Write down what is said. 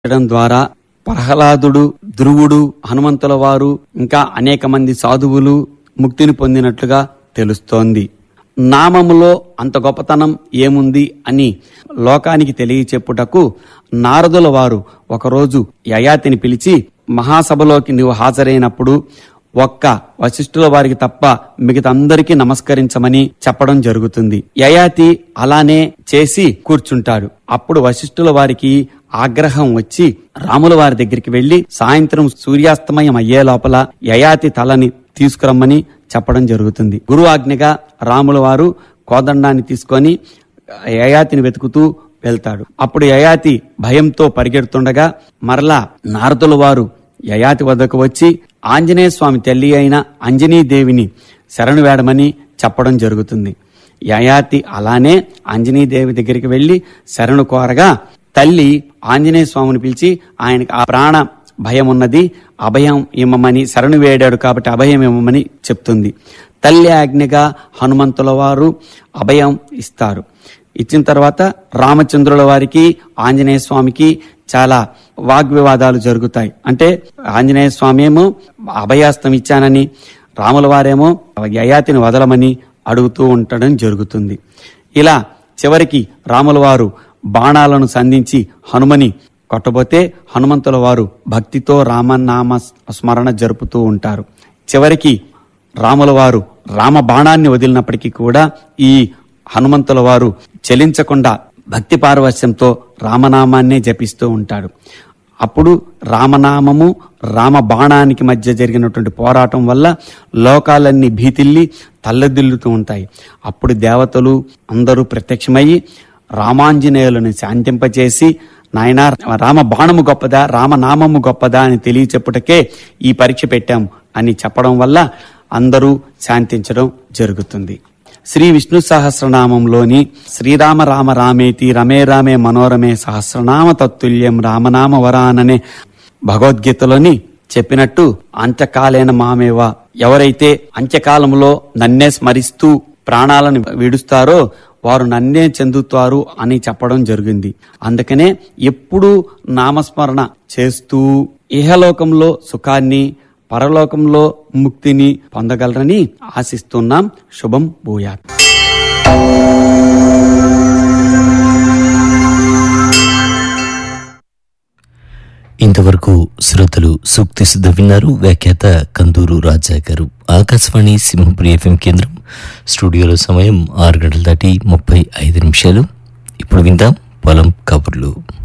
చేయడం ద్వారా ప్రహ్లాదుడు ధ్రువుడు హనుమంతుల వారు ఇంకా అనేక మంది సాధువులు ముక్తిని పొందినట్లుగా తెలుస్తోంది నామములో అంత గొప్పతనం ఏముంది అని లోకానికి తెలియచెప్పుటకు నారదుల వారు ఒకరోజు యయాతిని పిలిచి మహాసభలోకి నీవు హాజరైనప్పుడు ఒక్క వశిష్ఠుల వారికి తప్ప మిగతా అందరికీ నమస్కరించమని చెప్పడం జరుగుతుంది యయాతి అలానే చేసి కూర్చుంటాడు అప్పుడు వశిష్ఠుల వారికి ఆగ్రహం వచ్చి రాముల వారి దగ్గరికి వెళ్లి సాయంత్రం సూర్యాస్తమయం అయ్యే లోపల యయాతి తలని తీసుకురమ్మని చెప్పడం జరుగుతుంది గురు ఆజ్ఞగా రాముల వారు కోదండాన్ని తీసుకొని యయాతిని వెతుకుతూ వెళ్తాడు అప్పుడు యయాతి భయంతో పరిగెడుతుండగా మరలా నారదుల వారు యయాతి వద్దకు వచ్చి ఆంజనేయ స్వామి తల్లి అయిన అంజనీదేవిని శరణు వేడమని చెప్పడం జరుగుతుంది యయాతి అలానే ఆంజనీదేవి దగ్గరికి వెళ్లి శరణు కోరగా తల్లి ఆంజనేయ స్వామిని పిలిచి ఆయనకి ఆ ప్రాణ భయం ఉన్నది అభయం ఇమ్మమని శరణు వేడాడు కాబట్టి అభయం ఇమ్మమని చెప్తుంది తల్లి ఆజ్ఞగా హనుమంతుల వారు అభయం ఇస్తారు ఇచ్చిన తర్వాత రామచంద్రుల వారికి ఆంజనేయ స్వామికి చాలా వాగ్వివాదాలు జరుగుతాయి అంటే ఆంజనేయ స్వామి ఏమో అభయాస్తం ఇచ్చానని రాముల వారేమో యయాతిని వదలమని అడుగుతూ ఉండడం జరుగుతుంది ఇలా చివరికి రాముల వారు బాణాలను సంధించి హనుమని కొట్టబోతే హనుమంతుల వారు భక్తితో రామనామ స్మరణ జరుపుతూ ఉంటారు చివరికి రాముల వారు రామ బాణాన్ని వదిలినప్పటికీ కూడా ఈ హనుమంతుల వారు చలించకుండా భక్తి పారవశ్యంతో రామనామాన్నే జపిస్తూ ఉంటాడు అప్పుడు రామనామము రామ బాణానికి మధ్య జరిగినటువంటి పోరాటం వల్ల లోకాలన్నీ భీతిల్లి తల్లదిల్లుతూ ఉంటాయి అప్పుడు దేవతలు అందరూ ప్రత్యక్షమయ్యి రామాంజనేయులను శాంతింపచేసి నాయనా రామ బాణము గొప్పదా రామనామము గొప్పదా అని తెలియచెప్పుటకే ఈ పరీక్ష పెట్టాం అని చెప్పడం వల్ల అందరూ శాంతించడం జరుగుతుంది శ్రీ విష్ణు సహస్రనామంలోని శ్రీరామ రామ రామేతి రమే రామే మనోరమే సహస్రనామ తత్తుల్యం రామనామ వరాననే భగవద్గీతలోని చెప్పినట్టు అంత్యకాలేన మామేవా ఎవరైతే అంత్యకాలంలో నన్నే స్మరిస్తూ ప్రాణాలను విడుస్తారో వారు నన్నే చెందుతారు అని చెప్పడం జరిగింది అందుకనే ఎప్పుడూ నామస్మరణ చేస్తూ ఇహలోకంలో సుఖాన్ని పరలోకంలో ముక్తిని పొందగలరని ఆశిస్తున్నాం శుభం భూయాత్ ఇంతవరకు శ్రోతలు సూక్తి సిద్ధ విన్నారు వ్యాఖ్యాత కందూరు రాజా గారు ఆకాశవాణి సింహపురి ఎఫ్ఎం కేంద్రం స్టూడియోలో సమయం ఆరు గంటల దాటి ముప్పై ఐదు నిమిషాలు ఇప్పుడు విందాం పొలం కబుర్లు